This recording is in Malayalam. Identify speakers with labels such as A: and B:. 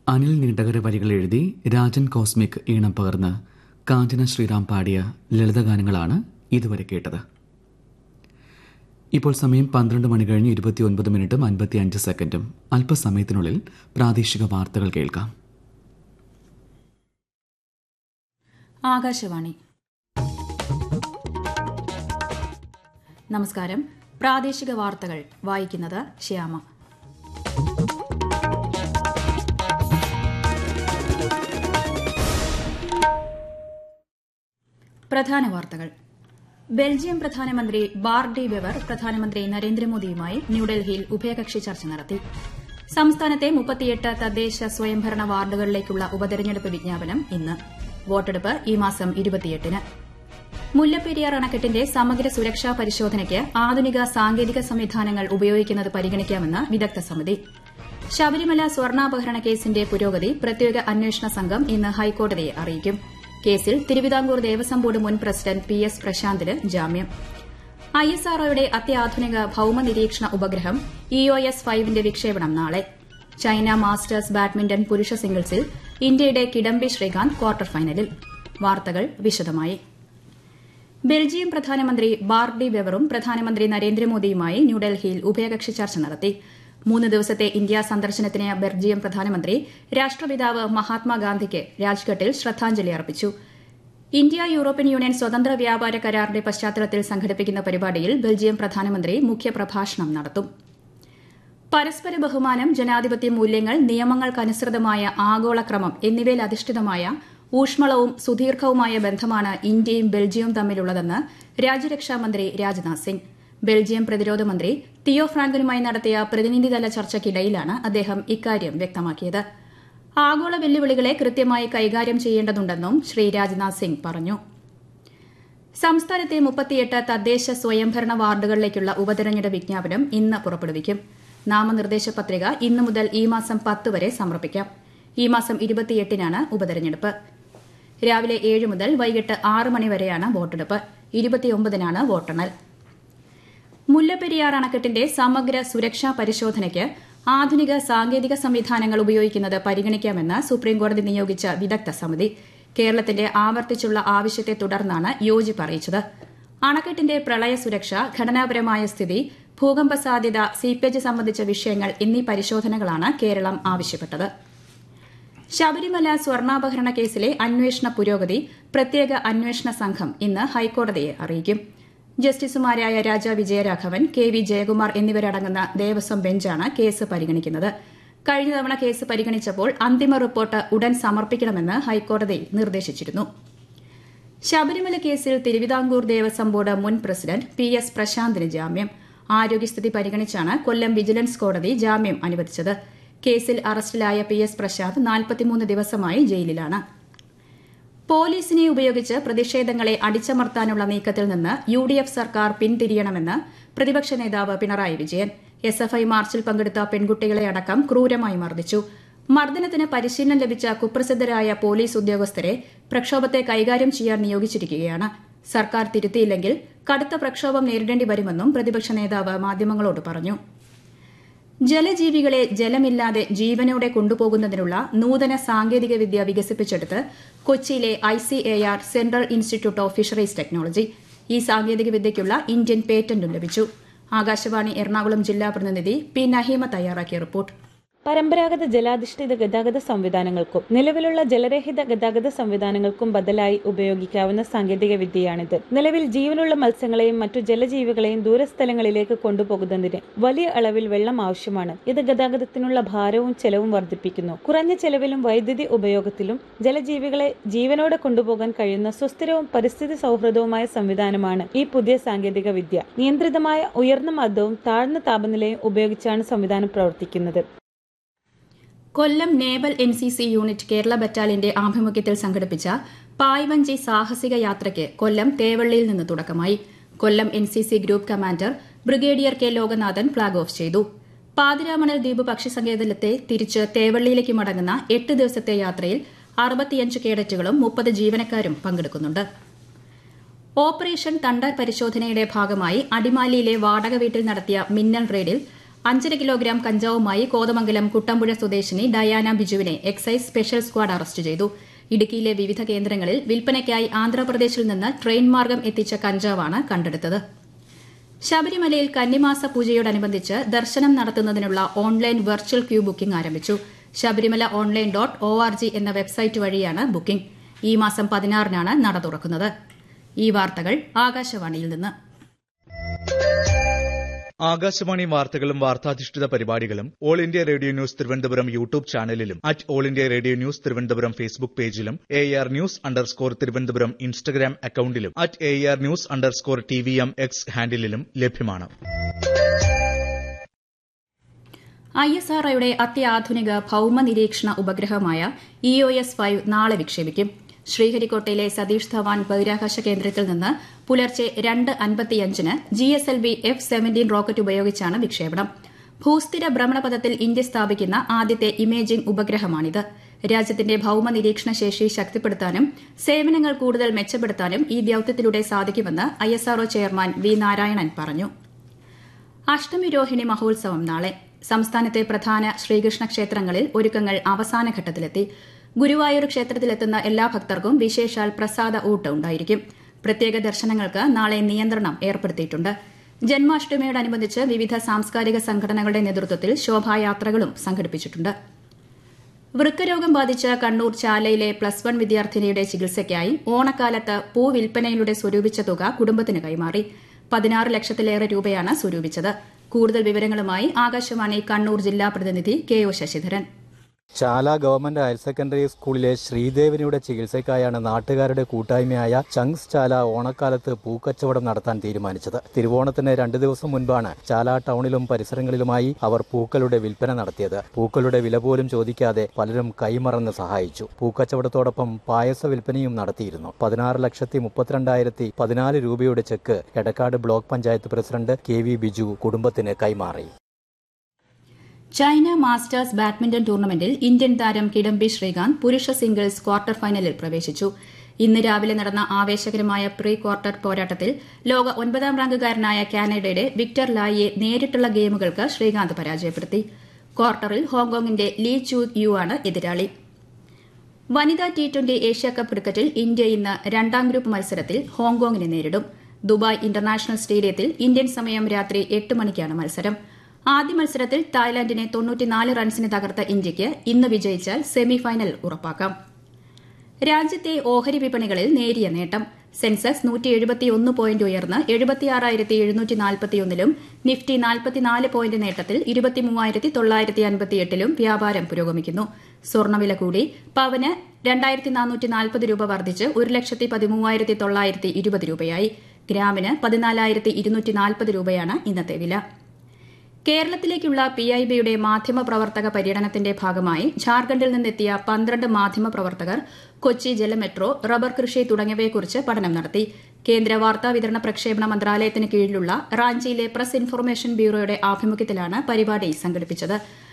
A: അനിൽ നീണ്ടകര വരികൾ എഴുതി രാജൻ കോസ്മിക് ഈണം പകർന്ന് കാഞ്ചന ശ്രീറാം പാടിയ ലളിതഗാനങ്ങളാണ് ഇതുവരെ കേട്ടത് ഇപ്പോൾ സമയം പന്ത്രണ്ട് മണി കഴിഞ്ഞ് ഇരുപത്തിയൊൻപത് മിനിറ്റും അൻപത്തിയഞ്ച് സെക്കൻഡും അല്പസമയത്തിനുള്ളിൽ പ്രാദേശിക വാർത്തകൾ കേൾക്കാം
B: ആകാശവാണി നമസ്കാരം പ്രാദേശിക വാർത്തകൾ വായിക്കുന്നത് ശ്യാമ പ്രധാന വാർത്തകൾ ബെൽജിയം പ്രധാനമന്ത്രി ബാർഡി വെവർ പ്രധാനമന്ത്രി നരേന്ദ്രമോദിയുമായി ന്യൂഡൽഹിയിൽ ഉഭയകക്ഷി ചർച്ച നടത്തി സംസ്ഥാനത്തെ മുപ്പത്തിയെട്ട് തദ്ദേശ സ്വയംഭരണ വാർഡുകളിലേക്കുള്ള ഉപതെരഞ്ഞെടുപ്പ് വിജ്ഞാപനം ഇന്ന് വോട്ടെടുപ്പ് ഈ മാസം ഇരുപത്തിയെട്ടിന് മുല്ലപ്പെരിയാർ അണക്കെട്ടിന്റെ സമഗ്ര സുരക്ഷാ പരിശോധനയ്ക്ക് ആധുനിക സാങ്കേതിക സംവിധാനങ്ങൾ ഉപയോഗിക്കുന്നത് പരിഗണിക്കാമെന്ന് വിദഗ്ധ സമിതി ശബരിമല സ്വർണ്ണാപഹരണ കേസിന്റെ പുരോഗതി പ്രത്യേക അന്വേഷണ സംഘം ഇന്ന് ഹൈക്കോടതിയെ അറിയിക്കും കേസിൽ തിരുവിതാംകൂർ ദേവസ്വം ബോർഡ് മുൻ പ്രസിഡന്റ് പി എസ് പ്രശാന്തിന് ജാമ്യം ഐ എസ് ആർഒയുടെ അത്യാധുനിക ഭൌമ നിരീക്ഷണ ഉപഗ്രഹം ഇ ഒ എസ് ഫൈവിന്റെ വിക്ഷേപണം നാളെ ചൈന മാസ്റ്റേഴ്സ് ബാഡ്മിന്റൺ പുരുഷ സിംഗിൾസിൽ ഇന്ത്യയുടെ കിഡംബി ശ്രീകാന്ത് ക്വാർട്ടർ ഫൈനലിൽ വാർത്തകൾ വിശദമായി ബെൽജിയം പ്രധാനമന്ത്രി ബാർഡി വെവറും പ്രധാനമന്ത്രി നരേന്ദ്രമോദിയുമായി ന്യൂഡൽഹിയിൽ ഉഭയകക്ഷി ചർച്ച നടത്തി മൂന്ന് ദിവസത്തെ ഇന്ത്യ സന്ദർശനത്തിന് ബെൽജിയം പ്രധാനമന്ത്രി രാഷ്ട്രപിതാവ് മഹാത്മാഗാന്ധിക്ക് രാജ്ഘട്ടിൽ ശ്രദ്ധാഞ്ജലി അർപ്പിച്ചു ഇന്ത്യ യൂറോപ്യൻ യൂണിയൻ സ്വതന്ത്ര വ്യാപാര കരാറിന്റെ പശ്ചാത്തലത്തിൽ സംഘടിപ്പിക്കുന്ന പരിപാടിയിൽ ബെൽജിയം പ്രധാനമന്ത്രി മുഖ്യപ്രഭാഷണം നടത്തും പരസ്പര ബഹുമാനം ജനാധിപത്യ മൂല്യങ്ങൾ നിയമങ്ങൾക്കനുസൃതമായ ആഗോളക്രമം എന്നിവയിൽ അധിഷ്ഠിതമായ ഊഷ്മളവും സുദീർഘവുമായ ബന്ധമാണ് ഇന്ത്യയും ബെൽജിയവും തമ്മിലുള്ളതെന്ന് രാജ്യരക്ഷാമന്ത്രി രാജ്നാഥ് സിംഗ് ബെൽജിയം പ്രതിരോധ മന്ത്രി തിയോ ഫ്രാങ്കനുമായി നടത്തിയ പ്രതിനിധിതല ചർച്ചയ്ക്കിടയിലാണ് അദ്ദേഹം ഇക്കാര്യം വ്യക്തമാക്കിയത് ആഗോള വെല്ലുവിളികളെ കൃത്യമായി കൈകാര്യം ചെയ്യേണ്ടതുണ്ടെന്നും ശ്രീ രാജ്നാഥ് സിംഗ് പറഞ്ഞു സംസ്ഥാനത്തെ മുപ്പത്തിയെട്ട് തദ്ദേശ സ്വയംഭരണ വാർഡുകളിലേക്കുള്ള ഉപതെരഞ്ഞെടുപ്പ് വിജ്ഞാപനം ഇന്ന് പുറപ്പെടുവിക്കും നാമനിർദ്ദേശ പത്രിക ഇന്നു മുതൽ ഈ മാസം പത്ത് വരെ സമർപ്പിക്കാം ഈ മാസം ഇരുപത്തിയെട്ടിനാണ് ഉപതെരഞ്ഞെടുപ്പ് രാവിലെ ഏഴ് മുതൽ വൈകിട്ട് ആറ് മണി വരെയാണ് വോട്ടെടുപ്പ് ഇരുപത്തിയൊമ്പതിനാണ് വോട്ടെണ്ണൽ മുല്ലപ്പെരിയാർ അണക്കെട്ടിന്റെ സമഗ്ര സുരക്ഷാ പരിശോധനയ്ക്ക് ആധുനിക സാങ്കേതിക സംവിധാനങ്ങൾ ഉപയോഗിക്കുന്നത് പരിഗണിക്കാമെന്ന് സുപ്രീംകോടതി നിയോഗിച്ച വിദഗ്ധ സമിതി കേരളത്തിന്റെ ആവർത്തിച്ചുള്ള ആവശ്യത്തെ തുടർന്നാണ് യോജിപ്പ് അറിയിച്ചത് അണക്കെട്ടിന്റെ പ്രളയ സുരക്ഷ ഘടനാപരമായ സ്ഥിതി ഭൂകമ്പ സാധ്യത സീപ്പേജ് സംബന്ധിച്ച വിഷയങ്ങൾ എന്നീ പരിശോധനകളാണ് കേരളം ആവശ്യപ്പെട്ടത് ശബരിമല സ്വർണ്ണാപഹരണ കേസിലെ അന്വേഷണ പുരോഗതി പ്രത്യേക അന്വേഷണ സംഘം ഇന്ന് ഹൈക്കോടതിയെ അറിയിക്കും ജസ്റ്റിസുമാരായ രാജ വിജയരാഘവൻ കെ വി ജയകുമാർ എന്നിവരടങ്ങുന്ന ദേവസ്വം ബെഞ്ചാണ് കേസ് പരിഗണിക്കുന്നത് കഴിഞ്ഞ തവണ കേസ് പരിഗണിച്ചപ്പോൾ അന്തിമ റിപ്പോർട്ട് ഉടൻ സമർപ്പിക്കണമെന്ന് ഹൈക്കോടതി നിർദ്ദേശിച്ചിരുന്നു ശബരിമല കേസിൽ തിരുവിതാംകൂർ ദേവസ്വം ബോർഡ് മുൻ പ്രസിഡന്റ് പി എസ് പ്രശാന്തിന് ജാമ്യം ആരോഗ്യസ്ഥിതി പരിഗണിച്ചാണ് കൊല്ലം വിജിലൻസ് കോടതി ജാമ്യം അനുവദിച്ചത് കേസിൽ അറസ്റ്റിലായ പി എസ് പ്രശാന്ത് നാൽപ്പത്തിമൂന്ന് ദിവസമായി ജയിലിലാണ് പോലീസിനെ ഉപയോഗിച്ച് പ്രതിഷേധങ്ങളെ അടിച്ചമർത്താനുള്ള നീക്കത്തിൽ നിന്ന് യു ഡി എഫ് സർക്കാർ പിന്തിരിയണമെന്ന് പ്രതിപക്ഷ നേതാവ് Pinarayi Vijayan S F I മാർച്ചിൽ പങ്കെടുത്ത പെൺകുട്ടികളെ അടക്കം ക്രൂരമായി മർദ്ദിച്ചു മർദ്ദനത്തിന് പരിശീലനം ലഭിച്ച കുപ്രസിദ്ധരായ പോലീസ് ഉദ്യോഗസ്ഥരെ പ്രക്ഷോഭത്തെ കൈകാര്യം ചെയ്യാൻ നിയോഗിച്ചിരിക്കുകയാണ് സർക്കാർ തിരുത്തിയില്ലെങ്കിൽ കടുത്ത പ്രക്ഷോഭം നേരിടേണ്ടി വരുമെന്നും പ്രതിപക്ഷ നേതാവ് മാധ്യമങ്ങളോട് പറഞ്ഞു ജലജീവികളെ ജലമില്ലാതെ ജീവനോടെ കൊണ്ടുപോകുന്നതിനുള്ള നൂതന സാങ്കേതിക വിദ്യ വികസിപ്പിച്ചെടുത്ത് കൊച്ചിയിലെ I C A R central institute of fisheries technology ഈ സാങ്കേതിക വിദ്യയ്ക്കുള്ള ഇന്ത്യൻ പേറ്റന്റും ലഭിച്ചു ആകാശവാണി എറണാകുളം ജില്ലാ പ്രതിനിധി പി നഹീമ തയ്യാറാക്കിയ റിപ്പോർട്ട്
C: പരമ്പരാഗത ജലാധിഷ്ഠിത ഗതാഗത സംവിധാനങ്ങൾക്കും നിലവിലുള്ള ജലരഹിത ഗതാഗത സംവിധാനങ്ങൾക്കും ബദലായി ഉപയോഗിക്കാവുന്ന സാങ്കേതിക വിദ്യയാണിത് നിലവിൽ ജീവനുള്ള മത്സ്യങ്ങളെയും മറ്റു ജലജീവികളെയും ദൂരസ്ഥലങ്ങളിലേക്ക് കൊണ്ടുപോകുന്നതിന് വലിയ അളവിൽ വെള്ളം ആവശ്യമാണ് ഇത് ഗതാഗതത്തിനുള്ള ഭാരവും ചെലവും വർദ്ധിപ്പിക്കുന്നു കുറഞ്ഞ ചെലവിലും വൈദ്യുതി ഉപയോഗത്തിലും ജലജീവികളെ ജീവനോടെ കൊണ്ടുപോകാൻ കഴിയുന്ന സുസ്ഥിരവും പരിസ്ഥിതി സൗഹൃദവുമായ സംവിധാനമാണ് ഈ പുതിയ സാങ്കേതിക വിദ്യ നിയന്ത്രിതമായ ഉയർന്ന മർദ്ദവും താഴ്ന്ന താപനിലയും ഉപയോഗിച്ചാണ് സംവിധാനം പ്രവർത്തിക്കുന്നത്
B: Kollam naval N C C unit Kerala ബറ്റാലിയന്റെ ആഭിമുഖ്യത്തിൽ സംഘടിപ്പിച്ച പായ്വഞ്ചി സാഹസിക യാത്രയ്ക്ക് കൊല്ലം തേവള്ളിയിൽ നിന്ന് തുടക്കമായി Kollam N C C group commander brigadier K Lokanathan flag off ചെയ്തു പാതിരാമണൽ ദ്വീപ് പക്ഷി സങ്കേതത്തെ തിരിച്ച് തേവള്ളിയിലേക്ക് മടങ്ങുന്ന എട്ട് ദിവസത്തെ യാത്രയിൽ അറുപത്തിയഞ്ച് കേഡറ്റുകളും മുപ്പത് ജീവനക്കാരും പങ്കെടുക്കുന്നുണ്ട് ഓപ്പറേഷൻ തണ്ടർ പരിശോധനയുടെ ഭാഗമായി അടിമാലിയിലെ വാടക വീട്ടിൽ നടത്തിയ മിന്നൽ റെയ്ഡിൽ അഞ്ചര കിലോഗ്രാം കഞ്ചാവുമായി കോതമംഗലം കുട്ടമ്പുഴ സ്വദേശിനി ഡയാന ബിജുവിനെ എക്സൈസ് സ്പെഷ്യൽ സ്ക്വാഡ് അറസ്റ്റ് ചെയ്തു ഇടുക്കിയിലെ വിവിധ കേന്ദ്രങ്ങളിൽ വിൽപ്പനയ്ക്കായി ആന്ധ്രാപ്രദേശിൽ നിന്ന് ട്രെയിൻ മാർഗം എത്തിച്ച കഞ്ചാവാണ് കണ്ടെടുത്തത് ശബരിമലയിൽ കന്നിമാസ പൂജയോടനുബന്ധിച്ച് ദർശനം നടത്തുന്നതിനുള്ള ഓൺലൈൻ വെർച്വൽ ക്യൂ ബുക്കിംഗ് ആരംഭിച്ചു Sabarimala online dot O R G എന്ന വെബ്സൈറ്റ് വഴിയാണ് ബുക്കിംഗ് ഈ മാസം പതിനാറിനാണ് നട തുറക്കുന്നത് ഈ വാർത്തകൾ ആകാശവാണിയിൽ നിന്ന്
D: ആകാശവാണി വാർത്തകളും വാർത്താധിഷ്ഠിത പരിപാടികളും all India radio news Thiruvananthapuram YouTube ചാനലിലും at all India radio news Thiruvananthapuram Facebook പേജിലും A R news underscore Thiruvananthapuram Instagram അക്കൌണ്ടിലും at A R news underscore T V M X ഹാൻഡിലും ലഭ്യമാണ്
B: ഐ എസ് ആർ ഒയുടെ അത്യാധുനിക ഭൌമ നിരീക്ഷണ ഉപഗ്രഹമായ ഇ ഒ എസ് ഫൈവ് നാളെ വിക്ഷേപിക്കും ശ്രീഹരിക്കോട്ടയിലെ സതീഷ് ധവാൻ ബഹിരാകാശ കേന്ദ്രത്തിൽ നിന്ന് പുലർച്ചെ രണ്ട് അൻപത്തിയഞ്ചിന് G S L V F seventeen rocket ഉപയോഗിച്ചാണ് വിക്ഷേപണം ഭൂസ്ഥിര ഭ്രമണപഥത്തിൽ ഇന്ത്യ സ്ഥാപിക്കുന്ന ആദ്യത്തെ ഇമേജിംഗ് ഉപഗ്രഹമാണിത് രാജ്യത്തിന്റെ ഭൌമ നിരീക്ഷണ ശേഷി ശക്തിപ്പെടുത്താനും സേവനങ്ങൾ കൂടുതൽ മെച്ചപ്പെടുത്താനും ഈ ദൌത്യത്തിലൂടെ സാധിക്കുമെന്ന് I S R chairman V Narayanan പറഞ്ഞു അഷ്ടമി രോഹിണി മഹോത്സവം നാളെ സംസ്ഥാനത്തെ പ്രധാന ശ്രീകൃഷ്ണ ക്ഷേത്രങ്ങളിൽ ഒരുക്കങ്ങൾ അവസാന ഘട്ടത്തിലെത്തി ഗുരുവായൂർ ക്ഷേത്രത്തിലെത്തുന്ന എല്ലാ ഭക്തർക്കും വിശേഷാൽ പ്രസാദ ഊട്ട് ഉണ്ടായിരിക്കും പ്രത്യേക ദർശനങ്ങൾക്ക് നാളെ നിയന്ത്രണം ഏർപ്പെടുത്തിയിട്ടുണ്ട് ജന്മാഷ്ടമിയോടനുബന്ധിച്ച് വിവിധ സാംസ്കാരിക സംഘടനകളുടെ നേതൃത്വത്തിൽ ശോഭായാത്രകളും സംഘടിപ്പിച്ചിട്ടുണ്ട് വൃക്കരോഗം ബാധിച്ച കണ്ണൂർ ചാലയിലെ പ്ലസ് വൺ വിദ്യാർത്ഥിനിയുടെ ചികിത്സയ്ക്കായി ഓണക്കാലത്ത് പൂവിൽപ്പനയിലൂടെ സ്വരൂപിച്ച തുക കുടുംബത്തിന് കൈമാറി പതിനാറ് ലക്ഷത്തിലേറെ രൂപയാണ് സ്വരൂപിച്ചത് കൂടുതൽ വിവരങ്ങളുമായി ആകാശവാണി കണ്ണൂർ ജില്ലാ പ്രതിനിധി K O Sasidharan
E: Chala government higher secondary സ്കൂളിലെ ശ്രീദേവനിയുടെ ചികിത്സയ്ക്കായാണ് നാട്ടുകാരുടെ കൂട്ടായ്മയായ ചങ്സ് ചാല ഓണക്കാലത്ത് പൂക്കച്ചവടം നടത്താൻ തീരുമാനിച്ചത് തിരുവോണത്തിന് രണ്ടു ദിവസം മുൻപാണ് ചാല ടൗണിലും പരിസരങ്ങളിലുമായി അവർ പൂക്കളുടെ വിൽപ്പന നടത്തിയത് പൂക്കളുടെ വില പോലും ചോദിക്കാതെ പലരും കൈമറന്ന് സഹായിച്ചു പൂക്കച്ചവടത്തോടൊപ്പം പായസ വിൽപ്പനയും നടത്തിയിരുന്നു പതിനാറ് ലക്ഷത്തി മുപ്പത്തിരണ്ടായിരത്തി പതിനാല് രൂപയുടെ cheque Edakkad block panchayat president K V Biju കുടുംബത്തിന് കൈമാറി
B: ചൈന മാസ്റ്റേഴ്സ് ബാഡ്മിന്റൺ ടൂർണമെന്റിൽ ഇന്ത്യൻ താരം കിഡംബി ശ്രീകാന്ത് പുരുഷ സിംഗിൾസ് ക്വാർട്ടർ ഫൈനലിൽ പ്രവേശിച്ചു ഇന്ന് രാവിലെ നടന്ന ആവേശകരമായ പ്രീ ക്വാർട്ടർ പോരാട്ടത്തിൽ ലോക ഒൻപതാം റാങ്കുകാരനായ കാനഡയുടെ വിക്ടർ ലായിയെ നേരിട്ടുള്ള ഗെയിമുകൾക്ക് ശ്രീകാന്ത് പരാജയപ്പെടുത്തി ക്വാർട്ടറിൽ ഹോങ്കോങ്ങിന്റെ ലീ ചൂ യു ആണ് എതിരാളി വനിതാ ടി ട്വന്റി ഏഷ്യാകപ്പ് ക്രിക്കറ്റിൽ ഇന്ത്യ ഇന്ന് രണ്ടാം ഗ്രൂപ്പ് മത്സരത്തിൽ ഹോങ്കോങ്ങിനെ നേരിടും ദുബായ് ഇന്റർനാഷണൽ സ്റ്റേഡിയത്തിൽ ഇന്ത്യൻ സമയം രാത്രി എട്ട് മണിക്കാണ് മത്സരം ആദ്യ മത്സരത്തിൽ തായ്ലാന്റിനെ തൊണ്ണൂറ്റിനാല് റൺസിന് തകർത്ത ഇന്ത്യയ്ക്ക് ഇന്ന് വിജയിച്ചാൽ സെമിഫൈനൽ ഉറപ്പാക്കാം രാജ്യത്തെ ഓഹരി വിപണികളിൽ നേരിയ നേട്ടം സെൻസെക്സ് നൂറ്റി എഴുപത്തിയൊന്ന് പോയിന്റ് ഉയർന്ന് എഴുപത്തിയാറായിരത്തി എഴുന്നൂറ്റി നാൽപ്പത്തിയൊന്നിലും നിഫ്റ്റി നാൽപ്പത്തിനാല് പോയിന്റ് നേട്ടത്തിൽ ഇരുപത്തിമൂവായിരത്തി തൊള്ളായിരത്തി അൻപത്തിയെട്ടിലും വ്യാപാരം പുരോഗമിക്കുന്നു സ്വർണ്ണവില കൂടി പവന് രണ്ടായിരത്തി നാനൂറ്റി നാൽപ്പത് രൂപ വർദ്ധിച്ച് ഒരു ലക്ഷത്തി പതിമൂവായിരത്തി തൊള്ളായിരത്തി ഇരുപത് രൂപയായി ഗ്രാമിന് പതിനാലായിരത്തി ഇരുന്നൂറ്റി നാൽപ്പത് രൂപയാണ് ഇന്നത്തെ വില കേരളത്തിലേക്കുള്ള പി ഐ ബിയുടെ മാധ്യമപ്രവർത്തക പര്യടനത്തിന്റെ ഭാഗമായി ഝാർഖണ്ഡിൽ നിന്നെത്തിയ പന്ത്രണ്ട് മാധ്യമപ്രവർത്തകർ കൊച്ചി ജലമെട്രോ റബ്ബർ കൃഷി തുടങ്ങിയവയെക്കുറിച്ച് പഠനം നടത്തി കേന്ദ്ര വാർത്താ വിതരണ പ്രക്ഷേപണ മന്ത്രാലയത്തിന് കീഴിലുള്ള റാഞ്ചിയിലെ പ്രസ് ഇൻഫർമേഷൻ ബ്യൂറോയുടെ ആഭിമുഖ്യത്തിലാണ് പരിപാടി സംഘടിപ്പിച്ചത്